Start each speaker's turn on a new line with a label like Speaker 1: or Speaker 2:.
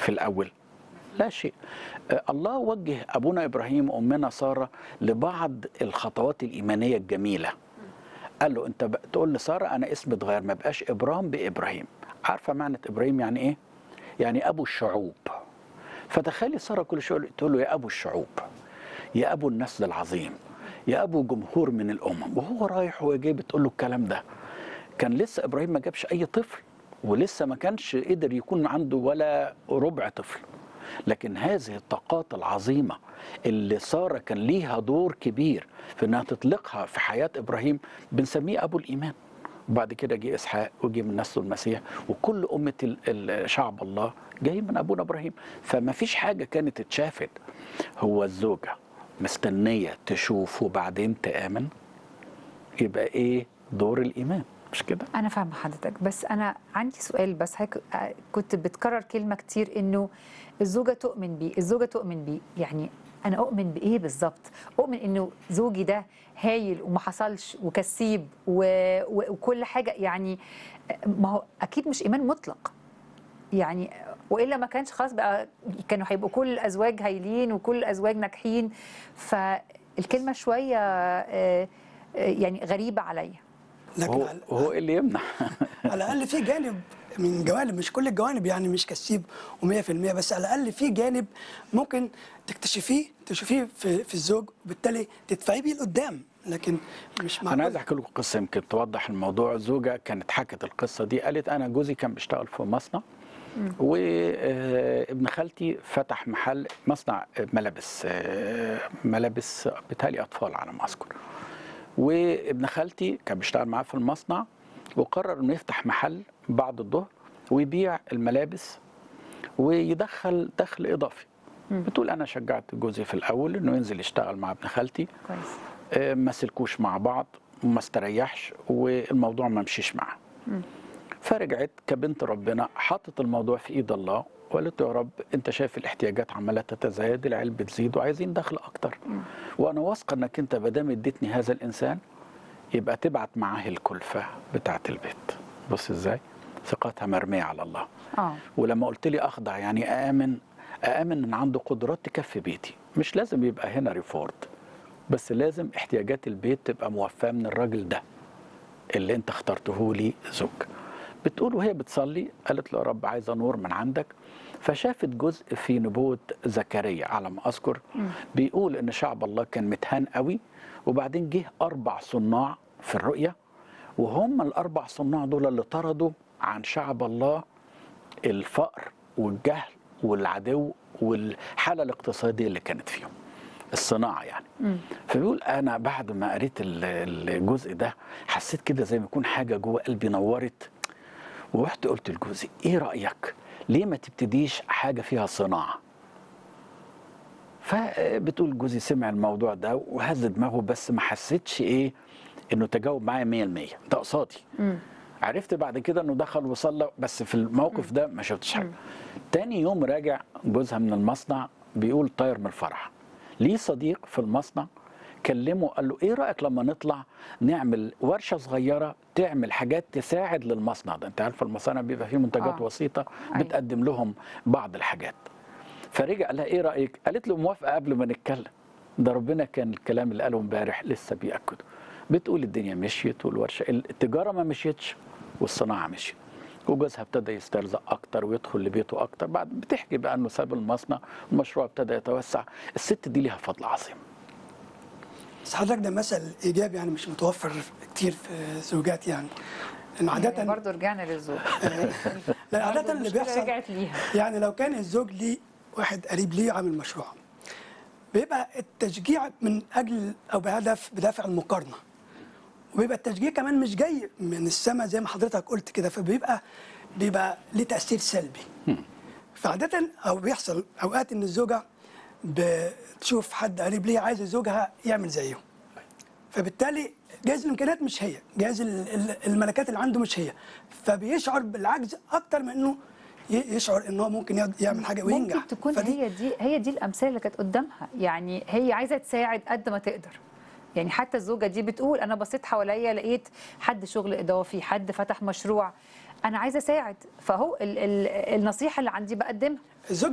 Speaker 1: الأول لا شيء آه، الله وجه أبونا إبراهيم وأمنا سارة لبعض الخطوات الإيمانية الجميلة قال له أنت ب- تقول لسارة أنا اسمي اتغير ما بقاش إبرام بإبراهيم عارفة معنى إبراهيم يعني إيه؟ يعني أبو الشعوب فتخيلي سارة كل شوية تقول له يا أبو الشعوب يا أبو النسل العظيم يا أبو جمهور من الأمم وهو رايح وجاي بتقول له الكلام ده كان لسه إبراهيم ما جابش أي طفل ولسه ما كانش قدر يكون عنده ولا ربع طفل لكن هذه الطاقات العظيمة اللي سارة كان ليها دور كبير في انها تطلقها في حياة ابراهيم بنسميه ابو الايمان وبعد كده جه اسحاق وجه من نسله المسيح وكل امه ال- ال- شعب الله جاي من ابونا ابراهيم فما فيش حاجه كانت اتشافت هو الزوجه مستنيه تشوف وبعدين تامن يبقى ايه دور الايمان مش كده
Speaker 2: انا فاهمه حضرتك بس انا عندي سؤال بس حضرتك آه، كنت بتكرر كلمه كتير انه الزوجه تؤمن بيه الزوجه تؤمن بيه يعني انا اؤمن بايه بالظبط اؤمن انه زوجي ده هايل وما حصلش وكسيب و... و... وكل حاجه يعني ما هو اكيد مش ايمان مطلق يعني والا ما كانش خلاص بقى كانوا هيبقوا كل الازواج هايلين وكل الازواج ناجحين فالكلمه شويه آه، آه، يعني غريبه عليا
Speaker 3: لكن
Speaker 1: وهو,
Speaker 3: على,
Speaker 1: وهو إيه اللي يمنع
Speaker 3: على الاقل في جانب من جوانب مش كل الجوانب يعني مش كسيب و100% بس على الاقل في جانب ممكن تكتشفيه تشوفيه في, في الزوج وبالتالي تدفعيه بيه لقدام لكن مش
Speaker 1: انا عايز
Speaker 3: معقول
Speaker 1: احكي لكم قصه يمكن توضح الموضوع زوجه كانت حكت القصه دي قالت انا جوزي كان بيشتغل في مصنع وابن خالتي فتح محل مصنع ملابس آه، ملابس بتالي اطفال على ما اذكر وابن خالتي كان بيشتغل معاه في المصنع وقرر انه يفتح محل بعد الظهر ويبيع الملابس ويدخل دخل اضافي بتقول انا شجعت جوزي في الاول انه ينزل يشتغل مع ابن خالتي
Speaker 2: كويس
Speaker 1: آه، ما سلكوش مع بعض وما استريحش والموضوع ما مشيش معاه فرجعت كبنت ربنا حطت الموضوع في ايد الله وقالت له يا رب انت شايف الاحتياجات عماله تتزايد العيال بتزيد وعايزين دخل اكتر وانا واثقه انك انت ما دام اديتني هذا الانسان يبقى تبعت معاه الكلفه بتاعه البيت بص ازاي ثقتها مرميه على الله
Speaker 2: اه
Speaker 1: ولما قلت لي اخضع يعني اامن اامن ان عنده قدرات تكفي بيتي مش لازم يبقى هنا ريفورد بس لازم احتياجات البيت تبقى موفاه من الراجل ده اللي انت اخترته لي زوج بتقول وهي بتصلي قالت له يا رب عايزه نور من عندك فشافت جزء في نبوة زكريا على ما أذكر بيقول إن شعب الله كان متهان قوي وبعدين جه أربع صناع في الرؤية وهم الأربع صناع دول اللي طردوا عن شعب الله الفقر والجهل والعدو والحالة الاقتصادية اللي كانت فيهم الصناعة يعني فبيقول أنا بعد ما قريت ال- الجزء ده حسيت كده زي ما يكون حاجة جوه قلبي نورت ورحت قلت لجوزي إيه رأيك؟ ليه ما تبتديش حاجة فيها صناعة؟ فبتقول جوزي سمع الموضوع ده وهز دماغه بس ما حسيتش ايه انه تجاوب معايا 100% ده قصادي عرفت بعد كده انه دخل وصلى بس في الموقف ده ما شفتش حاجه تاني يوم راجع جوزها من المصنع بيقول طاير من الفرح ليه صديق في المصنع كلمه قال له ايه رايك لما نطلع نعمل ورشه صغيره تعمل حاجات تساعد للمصنع ده انت عارف المصانع بيبقى فيه منتجات
Speaker 2: آه.
Speaker 1: وسيطه
Speaker 2: أيوة.
Speaker 1: بتقدم لهم بعض الحاجات فرجع قال لها ايه رايك قالت له موافقه قبل ما نتكلم ده ربنا كان الكلام اللي قاله امبارح لسه بياكده بتقول الدنيا مشيت والورشه التجاره ما مشيتش والصناعه مشيت وجوزها ابتدى يسترزق اكتر ويدخل لبيته اكتر بعد بتحكي بقى انه ساب المصنع والمشروع ابتدى يتوسع الست دي ليها فضل عظيم
Speaker 3: بس حضرتك ده مثل ايجابي يعني مش متوفر كتير في الزوجات يعني لان
Speaker 2: يعني
Speaker 3: عاده
Speaker 2: برضه رجعنا للزوج
Speaker 3: لا عاده
Speaker 2: برضه
Speaker 3: اللي
Speaker 2: المشكلة
Speaker 3: بيحصل
Speaker 2: رجعت ليها
Speaker 3: يعني لو كان الزوج ليه واحد قريب ليه عامل مشروع بيبقى التشجيع من اجل او بهدف بدافع المقارنه وبيبقى التشجيع كمان مش جاي من السماء زي ما حضرتك قلت كده فبيبقى بيبقى ليه تاثير سلبي فعاده او بيحصل اوقات ان الزوجه بتشوف حد قريب ليها عايز زوجها يعمل زيه فبالتالي جايز الامكانيات مش هي جايز ال- ال- الملكات اللي عنده مش هي فبيشعر بالعجز اكتر من انه ي- يشعر ان هو ممكن يد- يعمل حاجه وينجح
Speaker 2: ممكن تكون
Speaker 3: فدي
Speaker 2: هي دي هي دي الامثله اللي كانت قدامها يعني هي عايزه تساعد قد ما تقدر يعني حتى الزوجه دي بتقول انا بصيت حواليا لقيت حد شغل اضافي حد فتح مشروع انا عايزه اساعد فهو ال ال النصيحه اللي عندي بقدمها
Speaker 3: الزوج